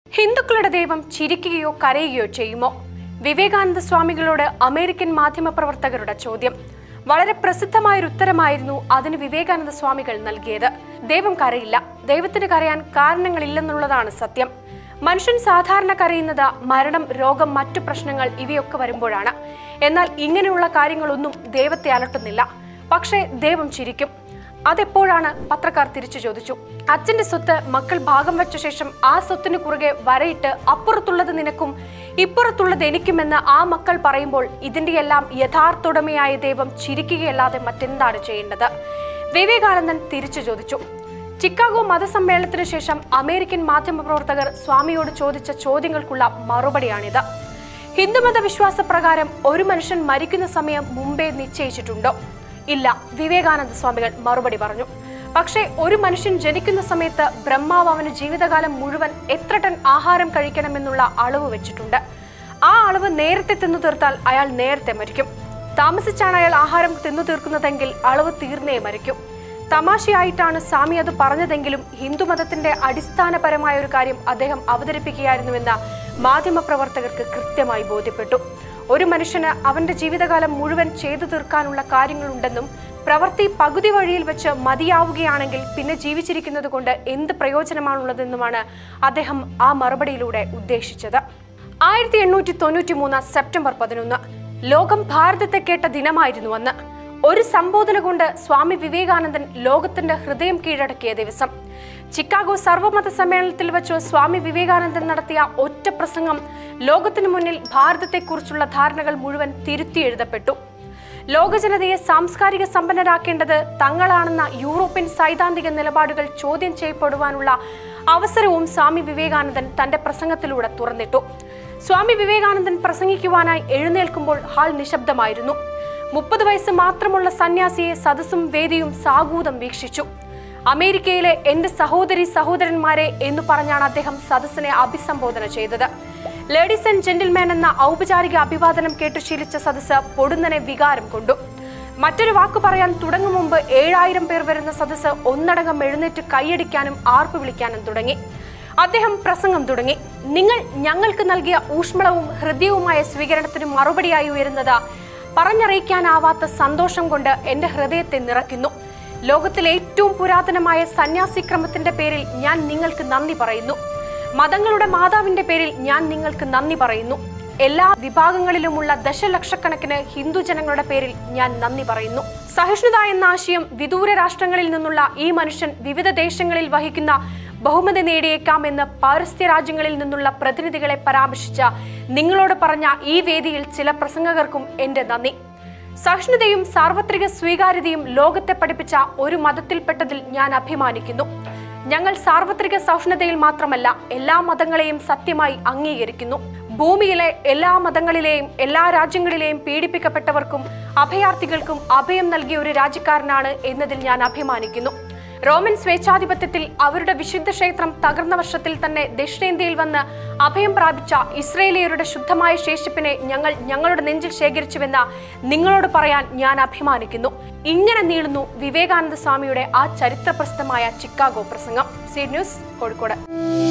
ഹിന്ദുക്കളുടെ ദൈവം ചിരിക്കുകയോ കരയുകയോ ചെയ്യുമോ വിവേകാനന്ദ സ്വാമികളോട് അമേരിക്കൻ മാധ്യമപ്രവർത്തകരുടെ ചോദ്യം വളരെ പ്രസിദ്ധമായൊരു ഉത്തരമായിരുന്നു അതിന് വിവേകാനന്ദ സ്വാമികൾ നൽകിയത് ദൈവം കരയില്ല ദൈവത്തിന് കരയാൻ കാരണങ്ങളില്ലെന്നുള്ളതാണ് സത്യം മനുഷ്യൻ സാധാരണ കരയുന്നത് മരണം രോഗം മറ്റു പ്രശ്നങ്ങൾ ഇവയൊക്കെ വരുമ്പോഴാണ് എന്നാൽ ഇങ്ങനെയുള്ള കാര്യങ്ങളൊന്നും ദൈവത്തെ അലട്ടുന്നില്ല പക്ഷേ ദൈവം ചിരിക്കും അതെപ്പോഴാണ് പത്രക്കാർ തിരിച്ചു ചോദിച്ചു അച്ഛന്റെ സ്വത്ത് മക്കൾ ഭാഗം വെച്ച ശേഷം ആ സ്വത്തിന് കുറുകെ വരയിട്ട് അപ്പുറത്തുള്ളത് നിനക്കും ഇപ്പുറത്തുള്ളത് എനിക്കുമെന്ന് ആ മക്കൾ പറയുമ്പോൾ ഇതിന്റെയെല്ലാം യഥാർത്ഥ ഉടമയായ ദൈവം ചിരിക്കുകയല്ലാതെ മറ്റെന്താണ് ചെയ്യേണ്ടത് വിവേകാനന്ദൻ തിരിച്ചു ചോദിച്ചു ചിക്കാഗോ മതസമ്മേളനത്തിന് ശേഷം അമേരിക്കൻ മാധ്യമപ്രവർത്തകർ സ്വാമിയോട് ചോദിച്ച ചോദ്യങ്ങൾക്കുള്ള മറുപടിയാണിത് ഹിന്ദുമത വിശ്വാസപ്രകാരം ഒരു മനുഷ്യൻ മരിക്കുന്ന സമയം മുമ്പേ നിശ്ചയിച്ചിട്ടുണ്ടോ ഇല്ല വിവേകാനന്ദ സ്വാമികൾ മറുപടി പറഞ്ഞു പക്ഷേ ഒരു മനുഷ്യൻ ജനിക്കുന്ന സമയത്ത് ബ്രഹ്മാവ് അവന് ജീവിതകാലം മുഴുവൻ എത്ര ടൺ ആഹാരം കഴിക്കണമെന്നുള്ള അളവ് വെച്ചിട്ടുണ്ട് ആ അളവ് നേരത്തെ തിന്നു തീർത്താൽ അയാൾ നേരത്തെ മരിക്കും താമസിച്ചാണ് അയാൾ ആഹാരം തിന്നു തീർക്കുന്നതെങ്കിൽ അളവ് തീർന്നേ മരിക്കും തമാശയായിട്ടാണ് സ്വാമി അത് പറഞ്ഞതെങ്കിലും ഹിന്ദുമതത്തിന്റെ അടിസ്ഥാനപരമായ ഒരു കാര്യം അദ്ദേഹം അവതരിപ്പിക്കുകയായിരുന്നുവെന്ന് മാധ്യമപ്രവർത്തകർക്ക് കൃത്യമായി ബോധ്യപ്പെട്ടു ഒരു മനുഷ്യന് അവന്റെ ജീവിതകാലം മുഴുവൻ ചെയ്തു തീർക്കാനുള്ള കാര്യങ്ങളുണ്ടെന്നും പ്രവൃത്തി പകുതി വഴിയിൽ വെച്ച് മതിയാവുകയാണെങ്കിൽ പിന്നെ ജീവിച്ചിരിക്കുന്നത് കൊണ്ട് എന്ത് പ്രയോജനമാണുള്ളതെന്നുമാണ് അദ്ദേഹം ആ മറുപടിയിലൂടെ ഉദ്ദേശിച്ചത് ആയിരത്തി എണ്ണൂറ്റി തൊണ്ണൂറ്റി മൂന്ന് സെപ്റ്റംബർ പതിനൊന്ന് ലോകം ഭാരതത്തെ കേട്ട ദിനമായിരുന്നു അന്ന് ഒരു സംബോധന കൊണ്ട് സ്വാമി വിവേകാനന്ദൻ ലോകത്തിന്റെ ഹൃദയം കീഴടക്കിയ ദിവസം ചിക്കാഗോ സർവമത സമ്മേളനത്തിൽ വെച്ച് സ്വാമി വിവേകാനന്ദൻ നടത്തിയ ഒറ്റ പ്രസംഗം ലോകത്തിനു മുന്നിൽ ഭാരതത്തെക്കുറിച്ചുള്ള ധാരണകൾ മുഴുവൻ തിരുത്തി എഴുതപ്പെട്ടു ലോകജനതയെ സാംസ്കാരിക സമ്പന്നരാക്കേണ്ടത് തങ്ങളാണെന്ന യൂറോപ്യൻ സൈദ്ധാന്തിക നിലപാടുകൾ ചോദ്യം ചെയ്യപ്പെടുവാനുള്ള അവസരവും സ്വാമി വിവേകാനന്ദൻ തന്റെ പ്രസംഗത്തിലൂടെ തുറന്നിട്ടു സ്വാമി വിവേകാനന്ദൻ പ്രസംഗിക്കുവാനായി എഴുന്നേൽക്കുമ്പോൾ ഹാൾ നിശബ്ദമായിരുന്നു മുപ്പത് വയസ്സ് മാത്രമുള്ള സന്യാസിയെ സദസ്സും വേദിയും സാഗൂതം വീക്ഷിച്ചു അമേരിക്കയിലെ എന്റെ സഹോദരി സഹോദരന്മാരെ എന്ന് പറഞ്ഞാണ് അദ്ദേഹം സദസ്സിനെ അഭിസംബോധന ചെയ്തത് ലേഡീസ് ആൻഡ് ജെന്റിൽമാൻ എന്ന ഔപചാരിക അഭിവാദനം കേട്ടു ശീലിച്ച സദസ്സ് പൊടുന്നനെ വികാരം കൊണ്ടു മറ്റൊരു വാക്ക് പറയാൻ തുടങ്ങും മുമ്പ് ഏഴായിരം പേർ വരുന്ന സദസ്സ് ഒന്നടങ്കം എഴുന്നേറ്റ് കൈയടിക്കാനും ആർപ്പ് വിളിക്കാനും തുടങ്ങി അദ്ദേഹം പ്രസംഗം തുടങ്ങി നിങ്ങൾ ഞങ്ങൾക്ക് നൽകിയ ഊഷ്മളവും ഹൃദയവുമായ സ്വീകരണത്തിന് മറുപടിയായി ഉയരുന്നത് പറഞ്ഞറിയിക്കാനാവാത്ത സന്തോഷം കൊണ്ട് എന്റെ ഹൃദയത്തെ നിറയ്ക്കുന്നു ലോകത്തിലെ ഏറ്റവും പുരാതനമായ സന്യാസിക്രമത്തിന്റെ പേരിൽ ഞാൻ നിങ്ങൾക്ക് നന്ദി പറയുന്നു മതങ്ങളുടെ മാതാവിന്റെ പേരിൽ ഞാൻ നിങ്ങൾക്ക് നന്ദി പറയുന്നു എല്ലാ വിഭാഗങ്ങളിലുമുള്ള ദശലക്ഷക്കണക്കിന് ഹിന്ദു ജനങ്ങളുടെ പേരിൽ ഞാൻ നന്ദി പറയുന്നു സഹിഷ്ണുത എന്ന ആശയം വിദൂര രാഷ്ട്രങ്ങളിൽ നിന്നുള്ള ഈ മനുഷ്യൻ വിവിധ ദേശങ്ങളിൽ വഹിക്കുന്ന ബഹുമതി നേടിയേക്കാം എന്ന് പൗരസ്ത്യ രാജ്യങ്ങളിൽ നിന്നുള്ള പ്രതിനിധികളെ പരാമർശിച്ച നിങ്ങളോട് പറഞ്ഞ ഈ വേദിയിൽ ചില പ്രസംഗകർക്കും എന്റെ നന്ദി സഹിഷ്ണുതയും സാർവത്രിക സ്വീകാര്യതയും ലോകത്തെ പഠിപ്പിച്ച ഒരു മതത്തിൽപ്പെട്ടതിൽ ഞാൻ അഭിമാനിക്കുന്നു ഞങ്ങൾ സാർവത്രിക സഹിഷ്ണുതയിൽ മാത്രമല്ല എല്ലാ മതങ്ങളെയും സത്യമായി അംഗീകരിക്കുന്നു ഭൂമിയിലെ എല്ലാ മതങ്ങളിലെയും എല്ലാ രാജ്യങ്ങളിലെയും പീഡിപ്പിക്കപ്പെട്ടവർക്കും അഭയാർത്ഥികൾക്കും അഭയം നൽകിയ ഒരു രാജ്യക്കാരനാണ് എന്നതിൽ ഞാൻ അഭിമാനിക്കുന്നു റോമൻ സ്വേച്ഛാധിപത്യത്തിൽ അവരുടെ വിശുദ്ധ ക്ഷേത്രം തകർന്ന വർഷത്തിൽ തന്നെ ദക്ഷിണേന്ത്യയിൽ വന്ന് അഭയം പ്രാപിച്ച ഇസ്രയേലിയരുടെ ശുദ്ധമായ ശേഷിപ്പിനെ ഞങ്ങൾ ഞങ്ങളുടെ നെഞ്ചിൽ ശേഖരിച്ചുവെന്ന് നിങ്ങളോട് പറയാൻ ഞാൻ അഭിമാനിക്കുന്നു ഇങ്ങനെ നീളുന്നു വിവേകാനന്ദ സ്വാമിയുടെ ആ ചരിത്രപ്രസിദ്ധമായ ചിക്കാഗോ പ്രസംഗം സി ന്യൂസ് കോഴിക്കോട്